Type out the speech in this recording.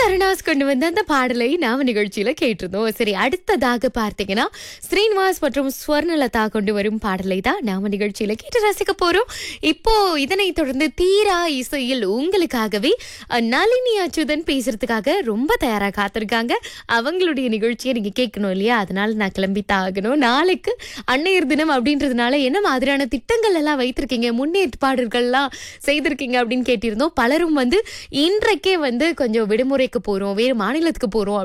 கருணாஸ் கொண்டு வந்த அந்த பாடலை நாம நிகழ்ச்சியில கேட்டிருந்தோம் சரி அடுத்ததாக பார்த்தீங்கன்னா ஸ்ரீனிவாஸ் மற்றும் ஸ்வர்ணலதா கொண்டு வரும் பாடலை தான் நாம நிகழ்ச்சியில கேட்டு ரசிக்க போறோம் இப்போ இதனை தொடர்ந்து தீரா இசையில் உங்களுக்காகவே அஹ், நளினி அச்சுதன் பேசுறதுக்காக ரொம்ப தயாரா காத்திருக்காங்க அவங்களுடைய நிகழ்ச்சியை நீங்க கேட்கணும் இல்லையா அதனால நான் கிளம்பித்தான் ஆகணும் நாளைக்கு அன்னையர் தினம் அப்படின்றதுனால என்ன மாதிரியான திட்டங்கள் எல்லாம் வைத்திருக்கீங்க முன்னேற்பாடுகள்லாம் செய்திருக்கீங்க அப்படின்னு கேட்டிருந்தோம் பலரும் வந்து இன்றைக்கே வந்து கொஞ்சம் விடுமுறைக்கு போறோம் வேறு மாநிலத்துக்கு போறோம்